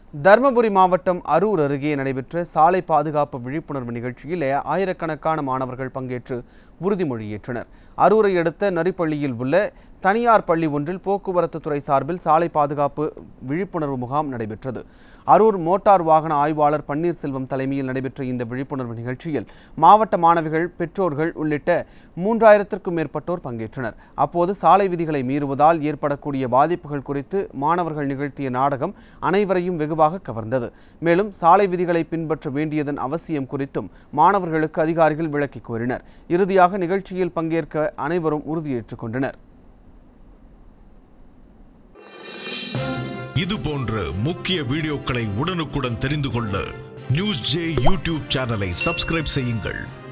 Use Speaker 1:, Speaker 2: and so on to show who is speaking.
Speaker 1: தருமபுரி மாவட்டம் அரூர் அருகே நடைபெற்ற சாலை பாதுகாப்பு விழிப்புணர்வு நிகழ்ச்சியில் ஆயிரக்கணக்கான மாணவர்கள் பங்கேற்று உறுதிமொழி ஏற்றனர் அரூரை அடுத்த நரிப்பள்ளியில் உள்ள தனியார் பள்ளி ஒன்றில் போக்குவரத்து துறை சார்பில் சாலை பாதுகாப்பு விழிப்புணர்வு முகாம் நடைபெற்றது அரூர் மோட்டார் வாகன ஆய்வாளர் பன்னீர்செல்வம் தலைமையில் நடைபெற்ற இந்த விழிப்புணர்வு நிகழ்ச்சியில் மாவட்ட மாணவிகள் பெற்றோர்கள் உள்ளிட்ட மூன்றாயிரத்திற்கும் மேற்பட்டோர் பங்கேற்றனர் அப்போது சாலை விதிகளை மீறுவதால் ஏற்படக்கூடிய பாதிப்புகள் குறித்து மாணவர்கள் நிகழ்த்திய நாடகம் அனைவரையும் வெகுவாக கவர்ந்தது மேலும் சாலை விதிகளை பின்பற்ற வேண்டியதன் அவசியம் குறித்தும் மாணவர்களுக்கு அதிகாரிகள் விளக்கி கூறினர் இறுதியாக நிகழ்ச்சியில் பங்கேற்க அனைவரும் உறுதியேற்றுக் கொண்டனர்
Speaker 2: இது போன்ற முக்கிய வீடியோக்களை உடனுக்குடன் தெரிந்து கொள்ள நியூஸ் ஜே யூடியூப் சேனலை சப்ஸ்கிரைப் செய்யுங்கள்